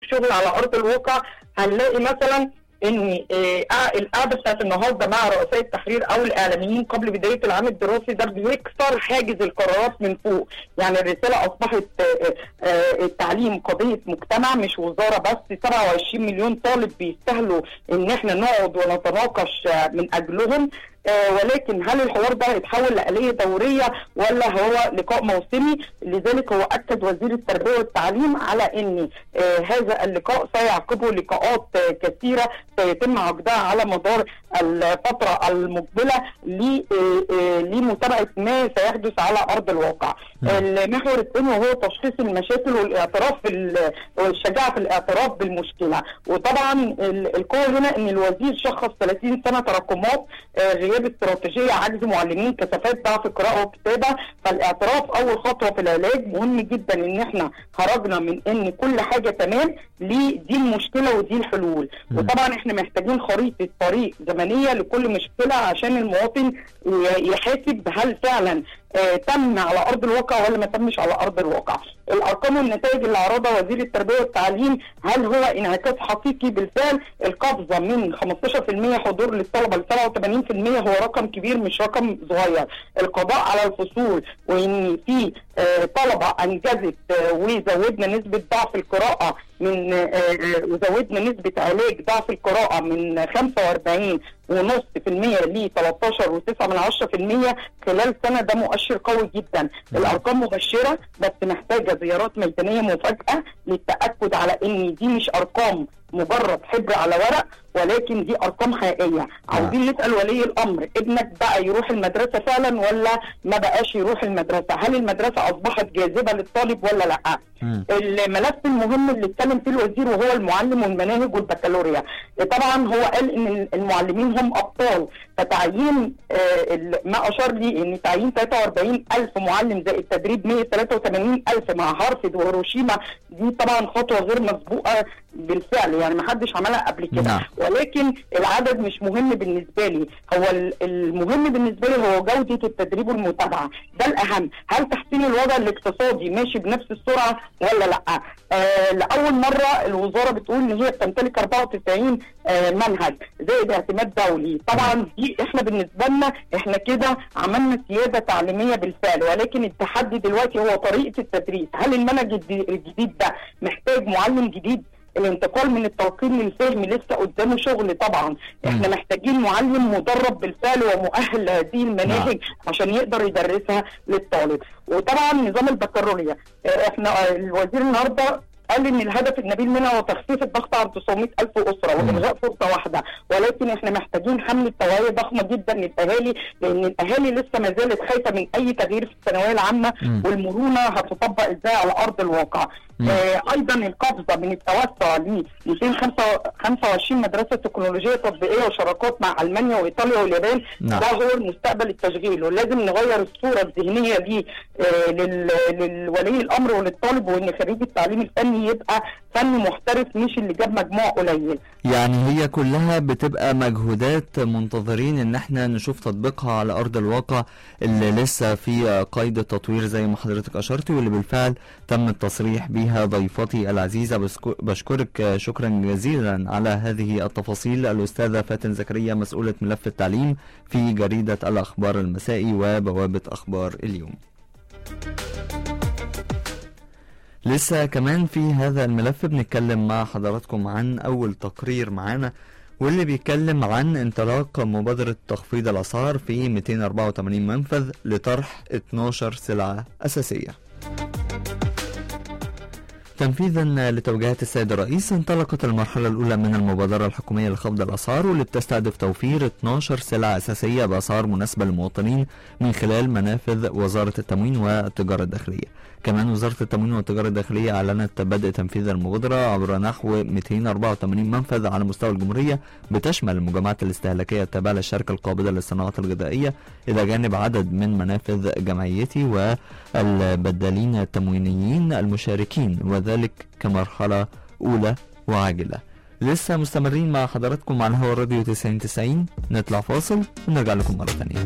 شغل على ارض الواقع هنلاقي مثلا ان آه، القعده بتاعت النهارده مع رؤساء التحرير او الاعلاميين قبل بدايه العام الدراسي ده بيكسر حاجز القرارات من فوق يعني الرساله اصبحت آه، آه، التعليم قضيه مجتمع مش وزاره بس 27 مليون طالب بيستاهلوا ان احنا نقعد ونتناقش آه، من اجلهم آه، ولكن هل الحوار ده هيتحول لآلية دورية ولا هو لقاء موسمي لذلك هو أكد وزير التربية والتعليم على أن آه، هذا اللقاء سيعقبه لقاءات آه، كثيرة سيتم عقدها على مدار الفترة المقبلة ل- آه، آه، لمتابعة ما سيحدث على أرض الواقع المحور الثاني وهو تشخيص المشاكل والاعتراف بال- والشجاعة في الاعتراف بالمشكلة وطبعا ال- القوة هنا أن الوزير شخص 30 سنة تراكمات آه، غياب استراتيجية عجز معلمين كثافات ضعف قراءة وكتابة فالاعتراف أول خطوة في العلاج مهم جدا إن إحنا خرجنا من إن كل حاجة تمام لدي المشكلة ودي الحلول مم. وطبعا إحنا محتاجين خريطة طريق زمنية لكل مشكلة عشان المواطن ي- يحاسب هل فعلا آه، تم على ارض الواقع ولا ما تمش على ارض الواقع الارقام والنتائج اللي عرضها وزير التربيه والتعليم هل هو انعكاس حقيقي بالفعل القفزه من 15% حضور للطلبه ل 87% هو رقم كبير مش رقم صغير القضاء على الفصول وان في آه، طلبه انجزت آه، وزودنا نسبه ضعف القراءه من آه، آه، وزودنا نسبه علاج ضعف القراءه من 45 ونص في المية ل 13 وتسعة من عشرة في المية خلال سنة ده مؤشر قوي جدا الأرقام مبشرة بس محتاجة زيارات ميدانية مفاجأة للتأكد على إن دي مش أرقام مجرد حبر على ورق ولكن دي ارقام حقيقيه عاوزين نسال ولي الامر ابنك بقى يروح المدرسه فعلا ولا ما بقاش يروح المدرسه هل المدرسه اصبحت جاذبه للطالب ولا لا مم. الملف المهم اللي اتكلم فيه الوزير وهو المعلم والمناهج والبكالوريا طبعا هو قال ان المعلمين هم ابطال فتعيين آه، ال- ما اشار لي ان تعيين 43 الف معلم زائد تدريب 183 الف مع هارفرد وهيروشيما دي طبعا خطوه غير مسبوقه بالفعل يعني ما حدش عملها قبل كده نعم. ولكن العدد مش مهم بالنسبه لي هو ال- المهم بالنسبه لي هو جوده التدريب والمتابعه ده الاهم هل تحسين الوضع الاقتصادي ماشي بنفس السرعه ولا لا آه لاول مره الوزاره بتقول ان هي بتمتلك 94 آه منهج زائد اعتماد دولي طبعا دي احنا بالنسبه لنا احنا كده عملنا سياده تعليميه بالفعل ولكن التحدي دلوقتي هو طريقه التدريس هل المنهج الجديد- الجديد ده محتاج معلم جديد الانتقال من التلقين للفهم لسه قدامه شغل طبعا احنا مم. محتاجين معلم مدرب بالفعل ومؤهل لهذه المناهج عشان يقدر يدرسها للطالب وطبعا نظام البكالوريا اه، احنا اه، الوزير النهارده قال ان الهدف النبيل منها هو تخفيف الضغط عن 900 الف اسره والغاء فرصه واحده ولكن احنا محتاجين حمله توعيه ضخمه جدا للاهالي لان الاهالي لسه ما زالت خايفه من اي تغيير في الثانويه العامه مم. والمرونه هتطبق ازاي على ارض الواقع مم. آه ايضا القفزه من التوسع ل 225 مدرسه تكنولوجيه تطبيقيه وشراكات مع المانيا وايطاليا واليابان نعم. ده هو المستقبل التشغيل ولازم نغير الصوره الذهنيه دي آه لل- للولي الامر وللطالب وان خريج التعليم الفني يبقى فني محترف مش اللي جاب مجموع قليل يعني هي كلها بتبقى مجهودات منتظرين ان احنا نشوف تطبيقها على ارض الواقع اللي لسه في قيد التطوير زي ما حضرتك اشرتي واللي بالفعل تم التصريح بيها ضيفتي العزيزه بسكو- بشكرك شكرا جزيلا على هذه التفاصيل الاستاذه فاتن زكريا مسؤوله ملف التعليم في جريده الاخبار المسائي وبوابه اخبار اليوم لسه كمان في هذا الملف بنتكلم مع حضراتكم عن أول تقرير معانا واللي بيتكلم عن انطلاق مبادرة تخفيض الأسعار في 284 منفذ لطرح 12 سلعة أساسية تنفيذا لتوجيهات السيد الرئيس انطلقت المرحلة الأولى من المبادرة الحكومية لخفض الأسعار واللي بتستهدف توفير 12 سلعة أساسية بأسعار مناسبة للمواطنين من خلال منافذ وزارة التموين والتجارة الداخلية كمان وزارة التموين والتجارة الداخلية أعلنت بدء تنفيذ المبادرة عبر نحو 284 منفذ على مستوى الجمهورية بتشمل المجمعات الاستهلاكية التابعة للشركة القابضة للصناعات الغذائية إلى جانب عدد من منافذ جمعيتي والبدالين التموينيين المشاركين وذلك كمرحلة أولى وعاجلة لسه مستمرين مع حضراتكم على هوا الراديو 90 90 نطلع فاصل ونرجع لكم مرة ثانية